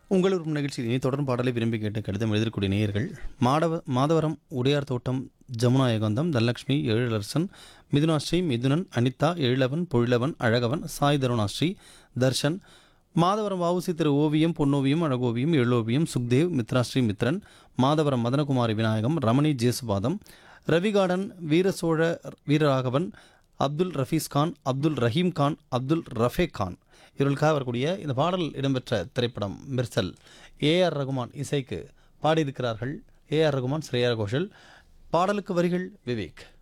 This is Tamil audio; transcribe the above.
உங்கள் விருப்பம் நிகழ்ச்சியில் இனி தொடரும் பாடலை விரும்பி கேட்டு கடிதம் எழுதக்கூடிய நேயர்கள் மாடவ மாதவரம் உடையார் தோட்டம் ஜமுனா ஏகாந்தம் தனலட்சுமி எழிலரசன் மிதுனாஸ்ரீ மிதுனன் அனிதா எழிலவன் பொழிலவன் அழகவன் சாய் தருணாஸ்ரீ தர்ஷன் மாதவரம் வாவுசி திரு ஓவியம் பொன்னோவியம் அழகோவியம் எழிலோவியம் சுக்தேவ் மித்ராஸ்ரீ மித்ரன் மாதவரம் மதனகுமாரி விநாயகம் ரமணி ஜேசுபாதம் ரவிகார்டன் வீரசோழ வீரராகவன் அப்துல் ரஃபீஸ் கான் அப்துல் ரஹீம் கான் அப்துல் ரஃபேக் கான் இவர்களுக்காக வரக்கூடிய இந்த பாடல் இடம்பெற்ற திரைப்படம் மிர்சல் ஏஆர் ரகுமான் இசைக்கு பாடியிருக்கிறார்கள் ஏஆர் ரகுமான் ஸ்ரேயா கோஷல் பாடலுக்கு வரிகள் விவேக்